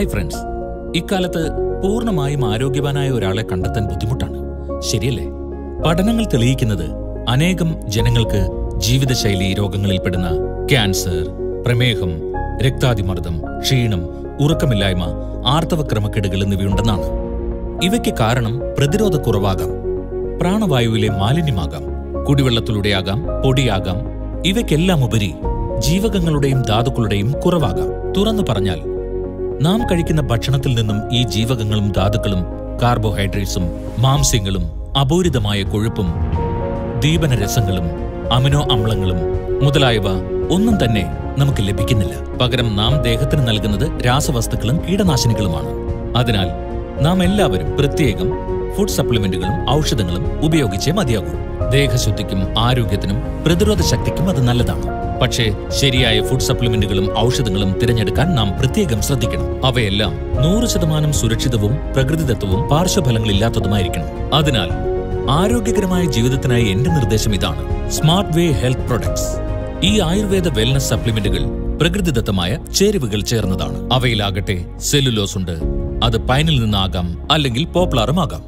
hi friends ഇക്കാലത്ത് പൂർണ്ണമായും ആരോഗ്യവാനായ ഒരാളെ കണ്ടെത്താൻ ബുദ്ധിമുട്ടാണ് ശരിയല്ലേ പഠനങ്ങൾ തെളിയിക്കുന്നത് അനേകം ജനങ്ങൾക്ക് ജീവിതശൈലി രോഗങ്ങളിൽപ്പെടുന്ന ക്യാൻസർ പ്രമേഹം രക്താതിമർദ്ദം ക്ഷീണം ഉറക്കമില്ലായ്മ ആർത്തവ ക്രമക്കേടുകൾ എന്നിവയുണ്ടെന്നാണ് ഇവയ്ക്ക് കാരണം പ്രതിരോധക്കുറവാകാം പ്രാണവായുവിലെ മാലിന്യമാകാം കുടിവെള്ളത്തിലൂടെയാകാം പൊടിയാകാം ഇവയ്ക്കെല്ലാം ഉപരി ജീവകങ്ങളുടെയും ധാതുക്കളുടെയും കുറവാകാം തുറന്നു പറഞ്ഞാൽ നാം കഴിക്കുന്ന ഭക്ഷണത്തിൽ നിന്നും ഈ ജീവകങ്ങളും ധാതുക്കളും കാർബോഹൈഡ്രേറ്റ്സും മാംസ്യങ്ങളും അപൂരിതമായ കൊഴുപ്പും ദീപന രസങ്ങളും അമിനോ അമ്ലങ്ങളും മുതലായവ ഒന്നും തന്നെ നമുക്ക് ലഭിക്കുന്നില്ല പകരം നാം ദേഹത്തിന് നൽകുന്നത് രാസവസ്തുക്കളും കീടനാശിനികളുമാണ് അതിനാൽ നാം എല്ലാവരും പ്രത്യേകം ഫുഡ് സപ്ലിമെന്റുകളും ഔഷധങ്ങളും ഉപയോഗിച്ചേ മതിയാകൂ ദേഹശുദ്ധിക്കും ആരോഗ്യത്തിനും പ്രതിരോധ ശക്തിക്കും അത് നല്ലതാണ് പക്ഷേ ശരിയായ ഫുഡ് സപ്ലിമെന്റുകളും ഔഷധങ്ങളും തിരഞ്ഞെടുക്കാൻ നാം പ്രത്യേകം ശ്രദ്ധിക്കണം അവയെല്ലാം നൂറ് ശതമാനം സുരക്ഷിതവും പ്രകൃതിദത്തവും പാർശ്വഫലങ്ങളില്ലാത്തതുമായിരിക്കണം അതിനാൽ ആരോഗ്യകരമായ ജീവിതത്തിനായി എന്റെ നിർദ്ദേശം ഇതാണ് സ്മാർട്ട് വേ ഹെൽത്ത് പ്രൊഡക്ട്സ് ഈ ആയുർവേദ വെൽനസ് സപ്ലിമെന്റുകൾ പ്രകൃതിദത്തമായ ചേരുവകൾ ചേർന്നതാണ് അവയിലാകട്ടെ സെല്ലുലോസ് ഉണ്ട് അത് പൈനിൽ നിന്നാകാം അല്ലെങ്കിൽ പോപ്ലാറും ആകാം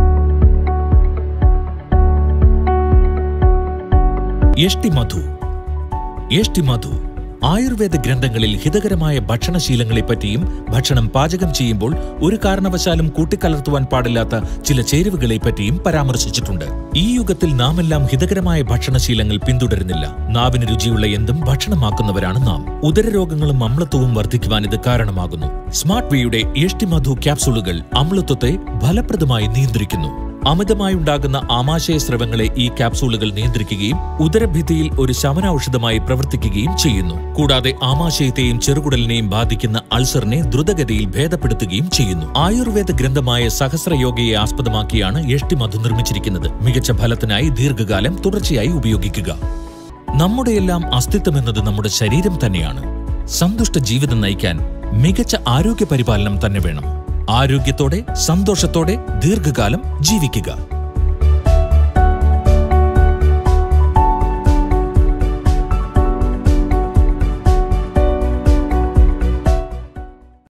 യഷ്ടി മധു യഷ്ടി മധു ആയുർവേദ ഗ്രന്ഥങ്ങളിൽ ഹിതകരമായ ഭക്ഷണശീലങ്ങളെപ്പറ്റിയും ഭക്ഷണം പാചകം ചെയ്യുമ്പോൾ ഒരു കാരണവശാലും കൂട്ടിക്കലർത്തുവാൻ പാടില്ലാത്ത ചില ചേരുവകളെപ്പറ്റിയും പരാമർശിച്ചിട്ടുണ്ട് ഈ യുഗത്തിൽ നാമെല്ലാം ഹിതകരമായ ഭക്ഷണശീലങ്ങൾ പിന്തുടരുന്നില്ല നാവിന് രുചിയുള്ള എന്തും ഭക്ഷണമാക്കുന്നവരാണ് നാം ഉദരരോഗങ്ങളും അമ്ലത്വവും വർദ്ധിക്കുവാൻ ഇത് കാരണമാകുന്നു സ്മാർട്ട് വേയുടെ യഷ്ടി മധു ക്യാപ്സൂളുകൾ അമ്ലത്വത്തെ ഫലപ്രദമായി നിയന്ത്രിക്കുന്നു അമിതമായുണ്ടാകുന്ന ആമാശയ സ്രവങ്ങളെ ഈ ക്യാപ്സൂളുകൾ നിയന്ത്രിക്കുകയും ഉദരഭിത്തിയിൽ ഒരു ശമനൌഷധമായി പ്രവർത്തിക്കുകയും ചെയ്യുന്നു കൂടാതെ ആമാശയത്തെയും ചെറുകുടലിനെയും ബാധിക്കുന്ന അൾസറിനെ ദ്രുതഗതിയിൽ ഭേദപ്പെടുത്തുകയും ചെയ്യുന്നു ആയുർവേദ ഗ്രന്ഥമായ സഹസ്രയോഗയെ ആസ്പദമാക്കിയാണ് യഷ്ടി മധു നിർമ്മിച്ചിരിക്കുന്നത് മികച്ച ഫലത്തിനായി ദീർഘകാലം തുടർച്ചയായി ഉപയോഗിക്കുക നമ്മുടെയെല്ലാം അസ്തിത്വം എന്നത് നമ്മുടെ ശരീരം തന്നെയാണ് സന്തുഷ്ട ജീവിതം നയിക്കാൻ മികച്ച ആരോഗ്യ പരിപാലനം തന്നെ വേണം ആരോഗ്യത്തോടെ സന്തോഷത്തോടെ ദീർഘകാലം ജീവിക്കുക